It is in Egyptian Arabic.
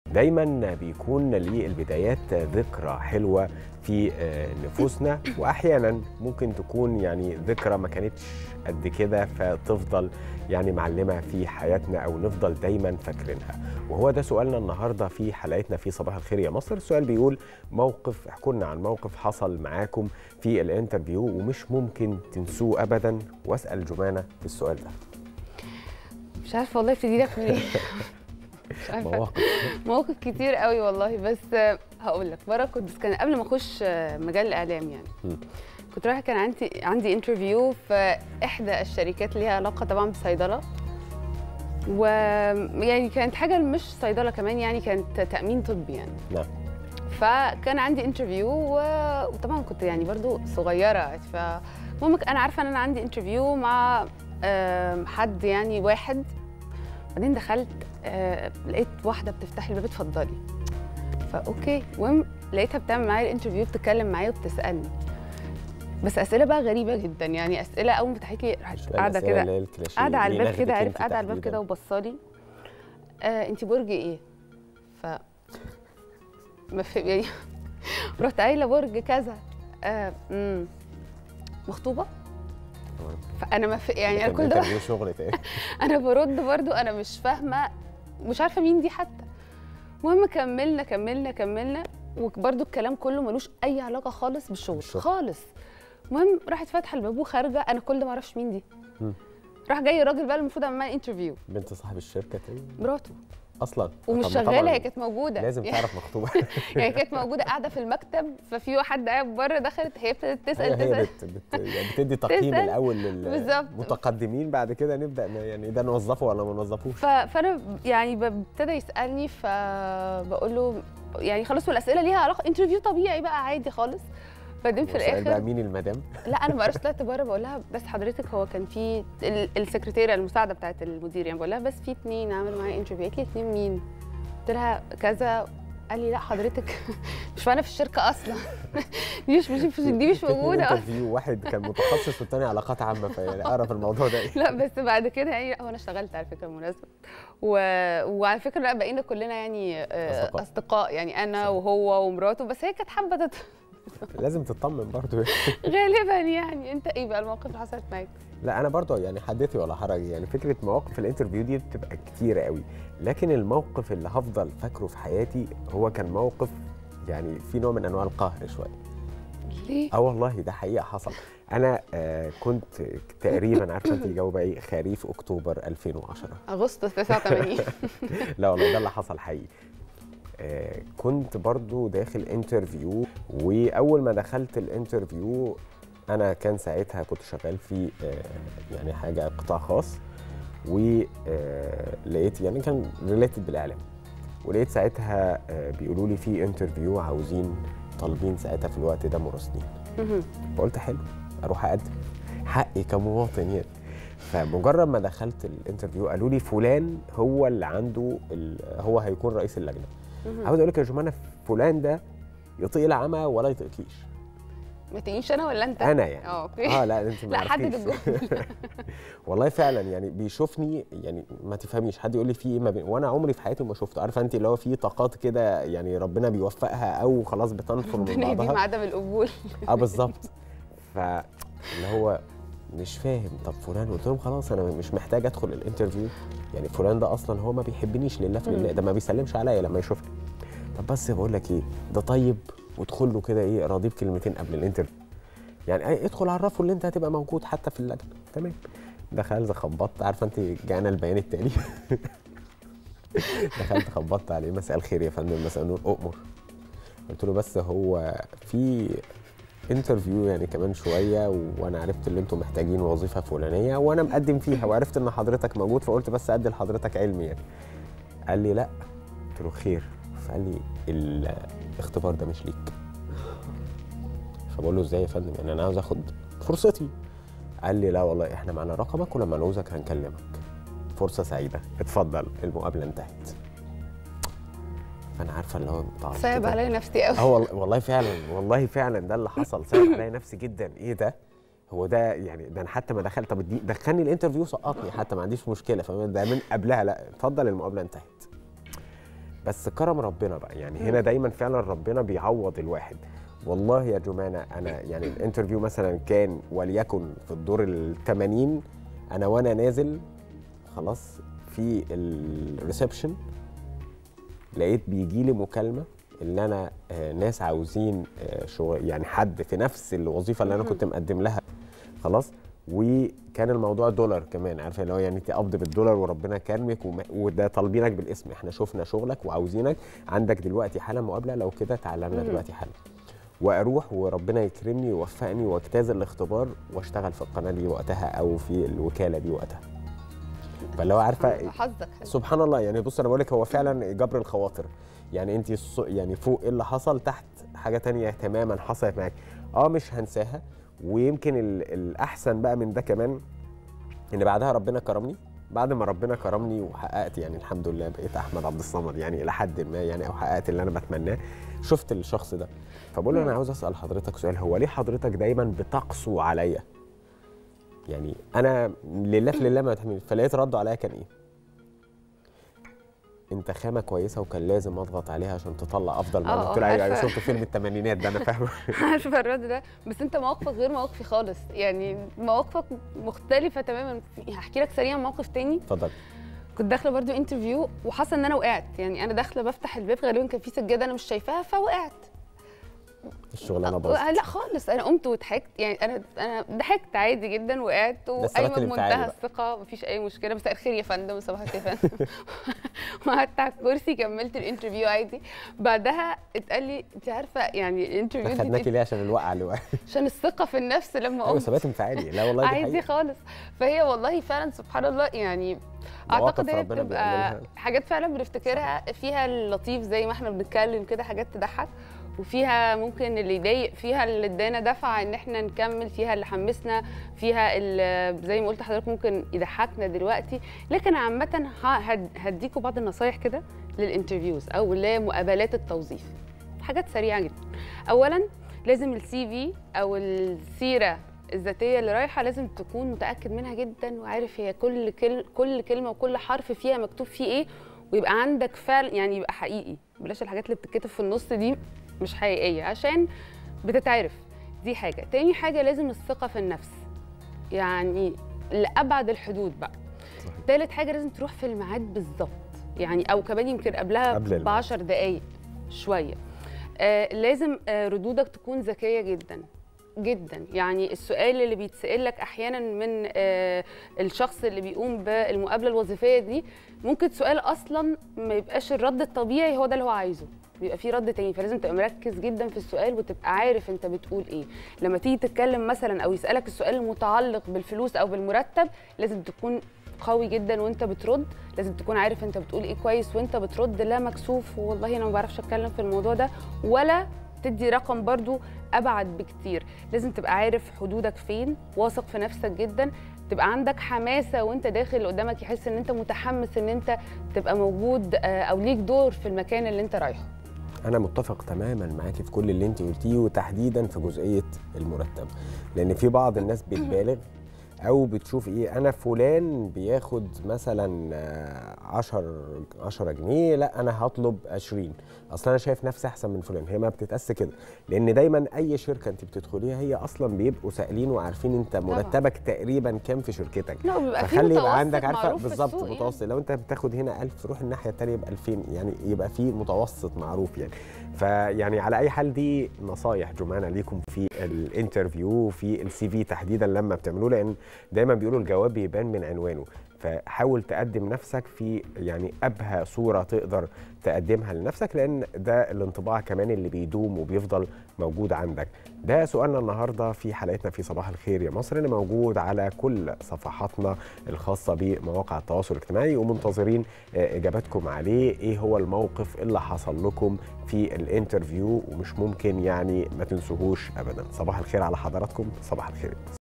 دايما بيكون للبدايات ذكرى حلوه في آه، نفوسنا واحيانا ممكن تكون يعني ذكرى ما كانتش قد كده فتفضل يعني معلمه في حياتنا او نفضل دايما فاكرينها وهو ده سؤالنا النهارده في حلقتنا في صباح الخير يا مصر السؤال بيقول موقف احكوا لنا عن موقف حصل معاكم في الانترفيو ومش ممكن تنسوه ابدا واسال جمانه في السؤال ده مش عارفه والله ابتدي لك منين مش عارفه مواقف مواقف كتير قوي والله بس آه، هقول لك مره كنت بس كان قبل ما اخش آه، مجال الاعلام يعني مم. كنت رايحه كان عندي عندي انترفيو في احدى الشركات اللي ليها علاقه طبعا بالصيدله و يعني كانت حاجه مش صيدله كمان يعني كانت تامين طبي يعني نعم فكان عندي انترفيو و- وطبعا كنت يعني برضو صغيره فالمهم انا عارفه ان انا عندي انترفيو مع آم، حد يعني واحد بعدين دخلت آه، لقيت واحده بتفتح لي الباب اتفضلي فاوكي المهم لقيتها بتعمل معايا الانترفيو بتتكلم معايا وبتسالني بس اسئله بقى غريبه جدا يعني اسئله اول ما فتحت لي راحت شوية قاعده الأسئلة كده اللي هي الكلاشيه قاعده على دي الباب كده لغتك عارف انت قاعده على الباب تحديداً. كده وبصالي آه انت برج ايه ف ما في يعني رحت قايله برج كذا آه امم مخطوبه تمام. فانا ما في يعني كان انا كل ده انترفيو شغل تاني انا برد برضو انا مش فاهمه مش عارفه مين دي حتى المهم كملنا كملنا كملنا وبرضو الكلام كله ملوش اي علاقه خالص بالشغل بالشغل. خالص المهم راحت فاتحه الباب وخارجه انا كل ده ما اعرفش مين دي مم. راح جاي الراجل بقى المفروض اعمل معاه انترفيو بنت صاحب الشركه تاني مراته اصلا ومش طب ما شغاله طبعاً هي كانت موجوده لازم يعني تعرف مخطوبه هي كانت موجوده قاعده في المكتب ففي حد قاعد بره دخلت هي ابتدت تسال هي هي تسال بت بت يعني بتدي تقييم تسأل. الاول بالظبط. للمتقدمين بعد كده نبدا ن- يعني ده نوظفه ولا ما نوظفوش ف- فانا يعني ب- ابتدى يسالني فبقول له يعني خلاص والاسئله ليها علاقه انترفيو طبيعي بقى عادي خالص بعدين في وسأل بقى الاخر مين المدام لا انا ما قريتش طلعت بره بقول لها بس حضرتك هو كان في ال- السكرتيره المساعده بتاعت المدير يعني بقول لها بس في اتنين عملوا معايا انترفيو قالت لي اتنين مين؟ قلت لها كذا قال لي لا حضرتك مش معانا في الشركه اصلا دي مش مش دي مش في اتنين موجوده اصلا انترفيو واحد كان متخصص والتاني علاقات عامه فيعني اعرف الموضوع ده ايه لا بس بعد كده يعني هو انا اشتغلت على فكره بالمناسبه و... وعلى فكره لا بقينا كلنا يعني آه، أصدقاء. اصدقاء يعني انا وهو ومراته بس هي كانت حابه تت... لازم تطمن برضو غالبا يعني انت ايه بقى المواقف اللي حصلت معاك؟ لا انا برضو يعني حدثي ولا حرج يعني فكره مواقف الانترفيو دي بتبقى كتيره قوي لكن الموقف اللي هفضل فاكره في حياتي هو كان موقف يعني في نوع من انواع القهر شويه ليه؟ اه والله ده حقيقه حصل انا آه كنت تقريبا عارفه انت الجو بقى ايه خريف اكتوبر 2010 اغسطس 89 لا والله ده اللي حصل حقيقي آه كنت برضو داخل انترفيو واول ما دخلت الانترفيو انا كان ساعتها كنت شغال في آه يعني حاجه قطاع خاص ولقيت يعني كان ريليتد بالاعلام ولقيت ساعتها آه بيقولوا لي في انترفيو عاوزين طالبين ساعتها في الوقت ده مراسلين مهم. فقلت حلو اروح اقدم حقي كمواطن يعني فمجرد ما دخلت الانترفيو قالوا لي فلان هو اللي عنده ال- هو هيكون رئيس اللجنه مهم. عاوز اقول لك يا جماعه فلان ده يطيق العمى ولا يطيقكيش ما تقيش انا ولا انت؟ انا يعني اه اوكي اه لا انت ما لا حدد عرفتيش. الجمله والله فعلا يعني بيشوفني يعني ما تفهميش حد يقول لي في ايه ما بين وانا عمري في حياتي ما شفته عارفه انت اللي هو في طاقات كده يعني ربنا بيوفقها او خلاص بتنفر من ربنا يديم بعضها عدم القبول اه بالظبط فاللي هو مش فاهم طب فلان قلت لهم خلاص انا مش محتاج ادخل الانترفيو يعني فلان ده اصلا هو ما بيحبنيش لله في لله ده ما بيسلمش عليا لما يشوفني طب بس بقول لك ايه ده طيب وادخل له كده ايه راضيه بكلمتين قبل الانترفيو يعني ايه ادخل عرفه اللي انت هتبقى موجود حتى في اللجنه تمام دخلت خبطت عارفه انت جانا البيان التالي دخلت خبطت عليه مساء الخير يا فندم مساء النور اؤمر قلت له بس هو في انترفيو يعني كمان شويه وانا عرفت ان انتم محتاجين وظيفه فلانيه وانا مقدم فيها وعرفت ان حضرتك موجود فقلت بس ادي لحضرتك علمي يعني قال لي لا قلت له خير فقال لي الاختبار ده مش ليك فبقول له ازاي يا فندم يعني انا عاوز اخد فرصتي قال لي لا والله احنا معانا رقمك ولما نعوزك هنكلمك فرصه سعيده اتفضل المقابله انتهت فانا عارفه اللي هو متعصب صعب كده. عليا نفسي قوي اه والله والله فعلا والله فعلا ده اللي حصل صعب عليا نفسي جدا ايه ده هو ده يعني ده انا حتى ما دخلت طب ادي- دخلني الانترفيو سقطني حتى ما عنديش مشكله فده من قبلها لا اتفضل المقابله انتهت بس كرم ربنا بقى يعني هنا دايما فعلا ربنا بيعوض الواحد والله يا جمانة أنا يعني الانترفيو مثلا كان وليكن في الدور ال 80 أنا وأنا نازل خلاص في الريسبشن لقيت بيجي لي مكالمة ان انا آه، ناس عاوزين آه، شغل يعني حد في نفس الوظيفه اللي انا كنت مقدم لها خلاص وكان الموضوع دولار كمان عارفه اللي هو يعني انت قبض بالدولار وربنا كرمك وم- وده طالبينك بالاسم احنا شفنا شغلك وعاوزينك عندك دلوقتي حاله مقابله لو كده تعالى لنا مم. دلوقتي حالا واروح وربنا يكرمني ويوفقني واجتاز الاختبار واشتغل في القناه دي وقتها او في الوكاله دي وقتها فاللي هو عارفه حظك حلو. سبحان الله يعني بص انا بقول لك هو فعلا جبر الخواطر يعني انت الص- يعني فوق ايه اللي حصل تحت حاجه تانية تماما حصلت معاك اه مش هنساها ويمكن ال- الاحسن بقى من ده كمان ان بعدها ربنا كرمني بعد ما ربنا كرمني وحققت يعني الحمد لله بقيت احمد عبد الصمد يعني الى حد ما يعني او حققت اللي انا بتمناه شفت الشخص ده فبقول له انا عاوز اسال حضرتك سؤال هو ليه حضرتك دايما بتقسو عليا يعني انا لله في لله ما بتحمل فلقيت رده عليا كان ايه انت خامه كويسه وكان لازم اضغط عليها عشان تطلع افضل ما آه، انا قلت له آه، ايوه ايوه عارفة. شفت فيلم الثمانينات ده انا فاهم عارفه الرد ده بس انت مواقفك غير مواقفي خالص يعني مواقفك مختلفه تماما هحكي لك سريعا موقف تاني اتفضل كنت داخله برضو انترفيو وحصل ان انا وقعت يعني انا داخله بفتح الباب غالبا كان في سجاده انا مش شايفاها فوقعت الشغلانه آه، باظت لا خالص انا قمت وضحكت يعني انا انا ضحكت عادي جدا وقعت الثبات وقايمه الانفعالي بمنتهى بقى. الثقه مفيش اي مشكله مساء الخير يا فندم صباح الخير يا فندم وقعدت على الكرسي كملت الانترفيو عادي بعدها اتقال لي انت عارفه يعني الانترفيو احنا خدناكي دي ليه عشان الوقعه اللي وقعت عشان الثقه في النفس لما ايوه قمت ثبات انفعالي لا والله دي عادي حقيقة. خالص فهي والله فعلا سبحان الله يعني مواقف اعتقد هي ربنا بتبقى بيعملها. حاجات فعلا بنفتكرها فيها اللطيف زي ما احنا بنتكلم كده حاجات تضحك وفيها ممكن اللي يضايق فيها اللي ادانا دفعه ان احنا نكمل فيها اللي حمسنا فيها اللي زي ما قلت لحضرتك ممكن يضحكنا دلوقتي لكن عامه ه- هد- هديكوا بعض النصايح كده للانترفيوز او لمقابلات التوظيف حاجات سريعه جدا اولا لازم السي في او السيره الذاتيه اللي رايحه لازم تكون متاكد منها جدا وعارف هي كل كل كل كلمه وكل حرف فيها مكتوب فيه ايه ويبقى عندك فعل يعني يبقى حقيقي بلاش الحاجات اللي بتتكتب في النص دي مش حقيقيه عشان بتتعرف دي حاجه تاني حاجه لازم الثقه في النفس يعني لابعد الحدود بقى صحيح. تالت حاجه لازم تروح في الميعاد بالظبط يعني او كمان يمكن قبلها قبل الميعاد. ب 10 دقائق شويه آه لازم آه ردودك تكون ذكيه جدا جدا يعني السؤال اللي بيتسال لك احيانا من آه الشخص اللي بيقوم بالمقابله الوظيفيه دي ممكن سؤال اصلا ما يبقاش الرد الطبيعي هو ده اللي هو عايزه بيبقى في رد تاني فلازم تبقى مركز جدا في السؤال وتبقى عارف انت بتقول ايه لما تيجي تتكلم مثلا او يسالك السؤال المتعلق بالفلوس او بالمرتب لازم تكون قوي جدا وانت بترد لازم تكون عارف انت بتقول ايه كويس وانت بترد لا مكسوف والله انا ما بعرفش اتكلم في الموضوع ده ولا تدي رقم برضو ابعد بكتير لازم تبقى عارف حدودك فين واثق في نفسك جدا تبقى عندك حماسه وانت داخل اللي قدامك يحس ان انت متحمس ان انت تبقى موجود آه، او ليك دور في المكان اللي انت رايحه انا متفق تماما معاكي في كل اللي انت قلتيه وتحديدا في جزئيه المرتب لان في بعض الناس بتبالغ او بتشوف ايه انا فلان بياخد مثلا آه، 10 10 جنيه لا انا هطلب 20 اصلا انا شايف نفسي احسن من فلان هي ما بتتقاس كده لان دايما اي شركه انت بتدخليها هي اصلا بيبقوا سائلين وعارفين انت مرتبك تقريبا كام في شركتك لا بيبقى في فخلي يبقى متوسط عندك عارفه معروف في بالظبط السوق يعني. متوسط لو انت بتاخد هنا 1000 روح الناحيه الثانيه يبقى 2000 يعني يبقى في متوسط معروف يعني فيعني على اي حال دي نصايح جمانه ليكم في الانترفيو وفي السي في تحديدا لما بتعملوه لان دايما بيقولوا الجواب بيبان من عنوانه فحاول تقدم نفسك في يعني ابهى صوره تقدر تقدمها لنفسك لان ده الانطباع كمان اللي بيدوم وبيفضل موجود عندك ده سؤالنا النهارده في حلقتنا في صباح الخير يا مصر اللي موجود على كل صفحاتنا الخاصه بمواقع التواصل الاجتماعي ومنتظرين آه، اجاباتكم عليه ايه هو الموقف اللي حصل لكم في الانترفيو ومش ممكن يعني ما تنسوهوش ابدا صباح الخير على حضراتكم صباح الخير